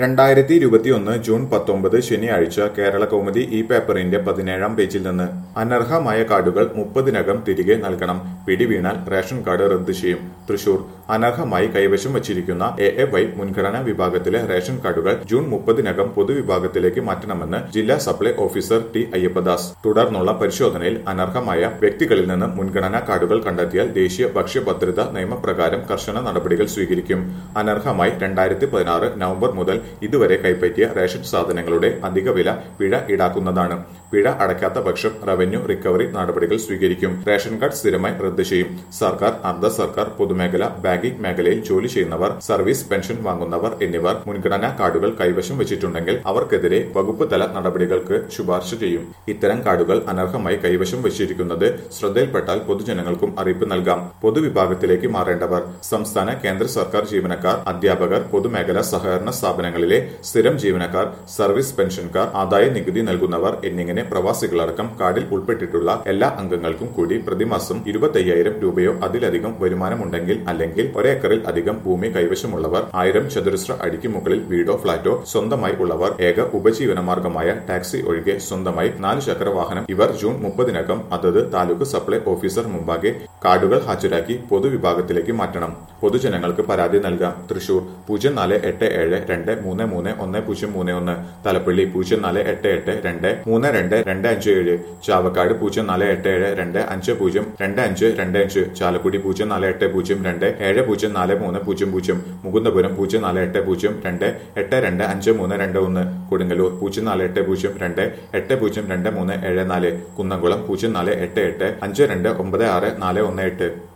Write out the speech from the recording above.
രണ്ടായിരത്തി ഇരുപത്തിയൊന്ന് ജൂൺ പത്തൊമ്പത് ശനിയാഴ്ച കേരള കൗമുദി ഈ പേപ്പറിന്റെ പതിനേഴാം പേജിൽ നിന്ന് അനർഹമായ കാർഡുകൾ മുപ്പതിനകം തിരികെ നൽകണം പിടിവീണാൽ റേഷൻ കാർഡ് റദ്ദ് ചെയ്യും തൃശൂർ അനർഹമായി കൈവശം വച്ചിരിക്കുന്ന എ എ വൈ മുൻഗണനാ വിഭാഗത്തിലെ റേഷൻ കാർഡുകൾ ജൂൺ മുപ്പതിനകം പൊതുവിഭാഗത്തിലേക്ക് മാറ്റണമെന്ന് ജില്ലാ സപ്ലൈ ഓഫീസർ ടി അയ്യപ്പദാസ് തുടർന്നുള്ള പരിശോധനയിൽ അനർഹമായ വ്യക്തികളിൽ നിന്ന് മുൻഗണനാ കാർഡുകൾ കണ്ടെത്തിയാൽ ദേശീയ ഭക്ഷ്യഭദ്രതാ നിയമപ്രകാരം കർശന നടപടികൾ സ്വീകരിക്കും അനർഹമായി രണ്ടായിരത്തി പതിനാറ് നവംബർ മുതൽ ഇതുവരെ കൈപ്പറ്റിയ റേഷൻ സാധനങ്ങളുടെ അധിക വില പിഴ ഈടാക്കുന്നതാണ് പിഴ അടയ്ക്കാത്ത പക്ഷം റവന്യൂ റിക്കവറി നടപടികൾ സ്വീകരിക്കും റേഷൻ കാർഡ് സ്ഥിരമായി റദ്ദ് ചെയ്യും സർക്കാർ അർദ്ധ സർക്കാർ പൊതുമേഖല ബാങ്കിംഗ് മേഖലയിൽ ജോലി ചെയ്യുന്നവർ സർവീസ് പെൻഷൻ വാങ്ങുന്നവർ എന്നിവർ മുൻഗണനാ കാർഡുകൾ കൈവശം വെച്ചിട്ടുണ്ടെങ്കിൽ അവർക്കെതിരെ വകുപ്പ് തല നടപടികൾക്ക് ശുപാർശ ചെയ്യും ഇത്തരം കാർഡുകൾ അനർഹമായി കൈവശം വെച്ചിരിക്കുന്നത് ശ്രദ്ധയിൽപ്പെട്ടാൽ പൊതുജനങ്ങൾക്കും അറിയിപ്പ് നൽകാം പൊതുവിഭാഗത്തിലേക്ക് മാറേണ്ടവർ സംസ്ഥാന കേന്ദ്ര സർക്കാർ ജീവനക്കാർ അധ്യാപകർ പൊതുമേഖലാ സഹകരണ സ്ഥാപനങ്ങളിലെ സ്ഥിരം ജീവനക്കാർ സർവീസ് പെൻഷൻകാർ ആദായ നികുതി നൽകുന്നവർ എന്നിങ്ങനെ പ്രവാസികളടക്കം കാർഡിൽ ഉൾപ്പെട്ടിട്ടുള്ള എല്ലാ അംഗങ്ങൾക്കും കൂടി പ്രതിമാസം ഇരുപത്തയ്യായിരം രൂപയോ അതിലധികം വരുമാനമുണ്ടെങ്കിൽ അല്ലെങ്കിൽ ഒരേക്കറിൽ അധികം ഭൂമി കൈവശമുള്ളവർ ആയിരം ചതുരശ്ര അടിക്ക് മുകളിൽ വീടോ ഫ്ളാറ്റോ സ്വന്തമായി ഉള്ളവർ ഏക ഉപജീവന മാർഗമായ ടാക്സി ഒഴികെ സ്വന്തമായി നാല് ചക്ര വാഹനം ഇവർ ജൂൺ മുപ്പതിനകം അതത് താലൂക്ക് സപ്ലൈ ഓഫീസർ മുമ്പാകെ കാർഡുകൾ ഹാജരാക്കി പൊതുവിഭാഗത്തിലേക്ക് മാറ്റണം പൊതുജനങ്ങൾക്ക് പരാതി നൽകാം തൃശൂർ പൂജ്യം നാല് എട്ട് ഏഴ് രണ്ട് മൂന്ന് മൂന്ന് ഒന്ന് പൂജ്യം മൂന്ന് ഒന്ന് തലപ്പള്ളി പൂജ്യം നാല് എട്ട് എട്ട് രണ്ട് മൂന്ന് രണ്ട് രണ്ട് അഞ്ച് ഏഴ് ചാവക്കാട് പൂജ്യം നാല് എട്ട് ഏഴ് രണ്ട് അഞ്ച് പൂജ്യം രണ്ട് അഞ്ച് രണ്ട് അഞ്ച് ചാലക്കുടി പൂജ്യം നാല് എട്ട് പൂജ്യം രണ്ട് ഏഴ് പൂജ്യം നാല് മൂന്ന് പൂജ്യം പൂജ്യം മുകുന്ദപുരം പൂജ്യം നാല് എട്ട് പൂജ്യം രണ്ട് എട്ട് രണ്ട് അഞ്ച് മൂന്ന് രണ്ട് ഒന്ന് കൊടുങ്ങല്ലൂർ പൂജ്യം നാല് എട്ട് പൂജ്യം രണ്ട് എട്ട് പൂജ്യം രണ്ട് മൂന്ന് ഏഴ് നാല് കുന്നംകുളം പൂജ്യം നാല് എട്ട് എട്ട് അഞ്ച് രണ്ട് ഒമ്പത് ആറ് നാല് ഒന്ന് എട്ട്